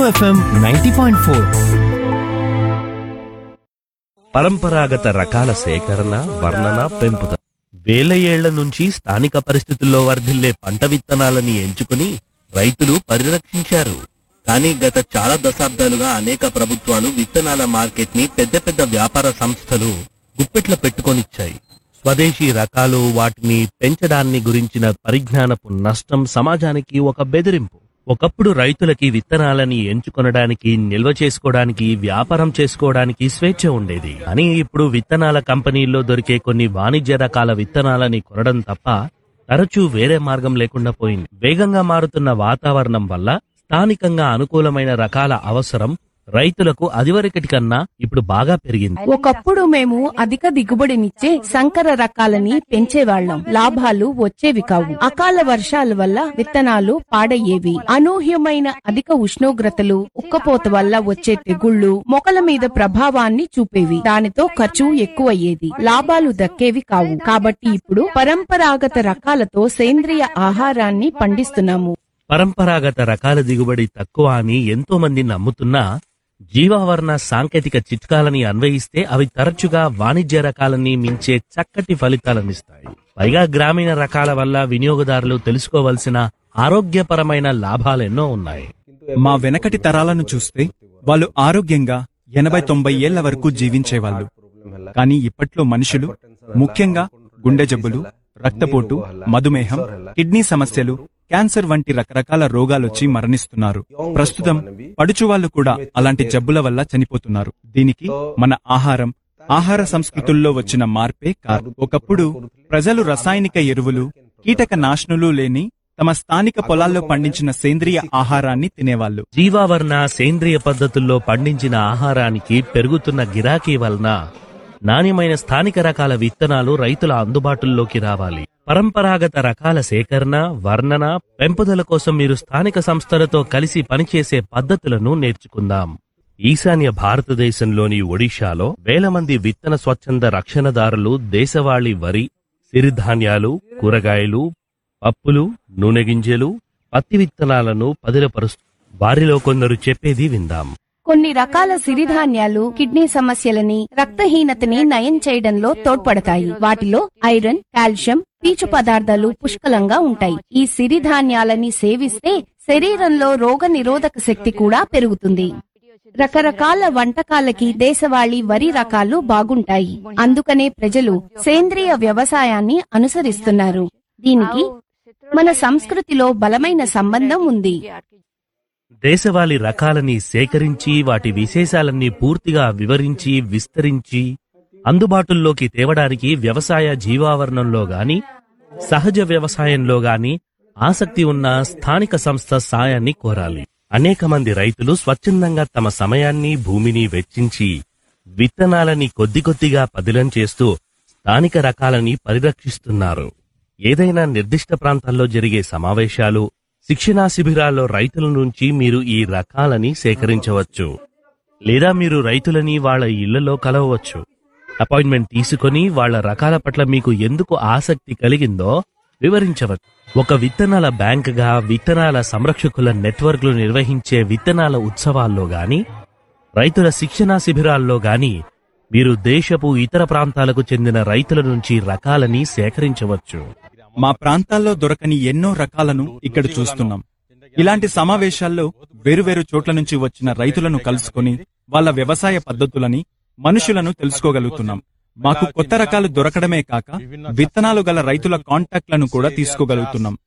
FM ninety point four పరంపరాగత రకాల సేకరణ వర్ణన పెంపుదల వేల ఏళ్ల నుంచి స్థానిక పరిస్థితుల్లో వర్ధిల్లే పంట విత్తనాలని ఎంచుకుని రైతులు పరిరక్షించారు కానీ గత చాలా దశాబ్దాలుగా అనేక ప్రభుత్వాలు విత్తనాల మార్కెట్ ని పెద్ద పెద్ద వ్యాపార సంస్థలు గుప్పెట్ల పెట్టుకొనిచ్చాయి స్వదేశీ రకాలు వాటిని పెంచడాన్ని గురించిన పరిజ్ఞానపు నష్టం సమాజానికి ఒక బెదిరింపు ఒకప్పుడు రైతులకి విత్తనాలని ఎంచుకొనడానికి నిల్వ చేసుకోవడానికి వ్యాపారం చేసుకోవడానికి స్వేచ్ఛ ఉండేది కానీ ఇప్పుడు విత్తనాల కంపెనీల్లో దొరికే కొన్ని వాణిజ్య రకాల విత్తనాలని కొనడం తప్ప తరచూ వేరే మార్గం లేకుండా పోయింది వేగంగా మారుతున్న వాతావరణం వల్ల స్థానికంగా అనుకూలమైన రకాల అవసరం రైతులకు అదివరకటి కన్నా ఇప్పుడు బాగా పెరిగింది ఒకప్పుడు మేము అధిక దిగుబడినిచ్చే సంకర రకాలని పెంచేవాళ్లం లాభాలు వచ్చేవి కావు అకాల వర్షాల వల్ల విత్తనాలు పాడయ్యేవి అనూహ్యమైన అధిక ఉష్ణోగ్రతలు ఉక్కపోత వల్ల వచ్చే తెగుళ్లు మొక్కల మీద ప్రభావాన్ని చూపేవి దానితో ఖర్చు ఎక్కువయ్యేది లాభాలు దక్కేవి కావు కాబట్టి ఇప్పుడు పరంపరాగత రకాలతో సేంద్రియ ఆహారాన్ని పండిస్తున్నాము పరంపరాగత రకాల దిగుబడి తక్కువ అని ఎంతో మంది నమ్ముతున్నా జీవావరణ సాంకేతిక చిట్కాలని అన్వయిస్తే అవి తరచుగా వాణిజ్య రకాలని మించే చక్కటి ఫలితాలనిస్తాయి పైగా గ్రామీణ రకాల వల్ల వినియోగదారులు తెలుసుకోవలసిన ఆరోగ్యపరమైన లాభాలెన్నో ఉన్నాయి మా వెనకటి తరాలను చూస్తే వాళ్ళు ఆరోగ్యంగా ఎనభై తొంభై ఏళ్ల వరకు జీవించేవాళ్ళు కానీ ఇప్పట్లో మనుషులు ముఖ్యంగా గుండె జబ్బులు రక్తపోటు మధుమేహం కిడ్నీ సమస్యలు క్యాన్సర్ వంటి రకరకాల రోగాలొచ్చి మరణిస్తున్నారు ప్రస్తుతం పడుచువాళ్లు కూడా అలాంటి జబ్బుల వల్ల చనిపోతున్నారు దీనికి మన ఆహారం ఆహార సంస్కృతుల్లో వచ్చిన మార్పే కాదు ఒకప్పుడు ప్రజలు రసాయనిక ఎరువులు కీటక నాశనులు లేని తమ స్థానిక పొలాల్లో పండించిన సేంద్రియ ఆహారాన్ని తినేవాళ్ళు జీవావరణ సేంద్రియ పద్ధతుల్లో పండించిన ఆహారానికి పెరుగుతున్న గిరాకీ వలన నాణ్యమైన స్థానిక రకాల విత్తనాలు రైతుల అందుబాటుల్లోకి రావాలి పరంపరాగత రకాల సేకరణ వర్ణన పెంపుదల కోసం మీరు స్థానిక సంస్థలతో కలిసి పనిచేసే పద్ధతులను నేర్చుకుందాం ఈశాన్య భారతదేశంలోని ఒడిశాలో వేల మంది విత్తన స్వచ్ఛంద రక్షణదారులు దేశవాళీ వరి సిరిధాన్యాలు కూరగాయలు పప్పులు నూనె గింజలు పత్తి విత్తనాలను పదిలపరుస్తూ వారిలో కొందరు చెప్పేది విందాం కొన్ని రకాల సిరిధాన్యాలు కిడ్నీ సమస్యలని రక్తహీనతని నయం చేయడంలో తోడ్పడతాయి వాటిలో ఐరన్ కాల్షియం పీచు పదార్థాలు పుష్కలంగా ఉంటాయి ఈ సిరిధాన్యాలని సేవిస్తే శరీరంలో రోగ నిరోధక శక్తి కూడా పెరుగుతుంది రకరకాల వంటకాలకి దేశవాళీ వరి రకాలు బాగుంటాయి అందుకనే ప్రజలు సేంద్రియ వ్యవసాయాన్ని అనుసరిస్తున్నారు దీనికి మన సంస్కృతిలో బలమైన సంబంధం ఉంది దేశవాళీ రకాలని సేకరించి వాటి విశేషాలన్నీ పూర్తిగా వివరించి విస్తరించి అందుబాటుల్లోకి తేవడానికి వ్యవసాయ జీవావరణంలో గాని సహజ వ్యవసాయంలో గాని ఆసక్తి ఉన్న స్థానిక సంస్థ సాయాన్ని కోరాలి అనేక మంది రైతులు స్వచ్ఛందంగా తమ సమయాన్ని భూమిని వెచ్చించి విత్తనాలని కొద్ది కొద్దిగా పదిలం చేస్తూ స్థానిక రకాలని పరిరక్షిస్తున్నారు ఏదైనా నిర్దిష్ట ప్రాంతాల్లో జరిగే సమావేశాలు శిక్షణా శిబిరాల్లో రైతుల నుంచి మీరు ఈ రకాలని సేకరించవచ్చు లేదా మీరు రైతులని వాళ్ళ ఇళ్లలో కలవవచ్చు అపాయింట్మెంట్ తీసుకొని వాళ్ళ రకాల పట్ల మీకు ఎందుకు ఆసక్తి కలిగిందో వివరించవచ్చు ఒక విత్తనాల బ్యాంక్గా విత్తనాల సంరక్షకుల నెట్వర్క్లు నిర్వహించే విత్తనాల ఉత్సవాల్లో గాని రైతుల శిక్షణా శిబిరాల్లో గాని మీరు దేశపు ఇతర ప్రాంతాలకు చెందిన రైతుల నుంచి రకాలని సేకరించవచ్చు మా ప్రాంతాల్లో దొరకని ఎన్నో రకాలను ఇక్కడ చూస్తున్నాం ఇలాంటి సమావేశాల్లో వేరువేరు చోట్ల నుంచి వచ్చిన రైతులను కలుసుకొని వాళ్ళ వ్యవసాయ పద్ధతులని మనుషులను తెలుసుకోగలుగుతున్నాం మాకు కొత్త రకాలు దొరకడమే కాక విత్తనాలు గల రైతుల కాంటాక్ట్లను కూడా తీసుకోగలుగుతున్నాం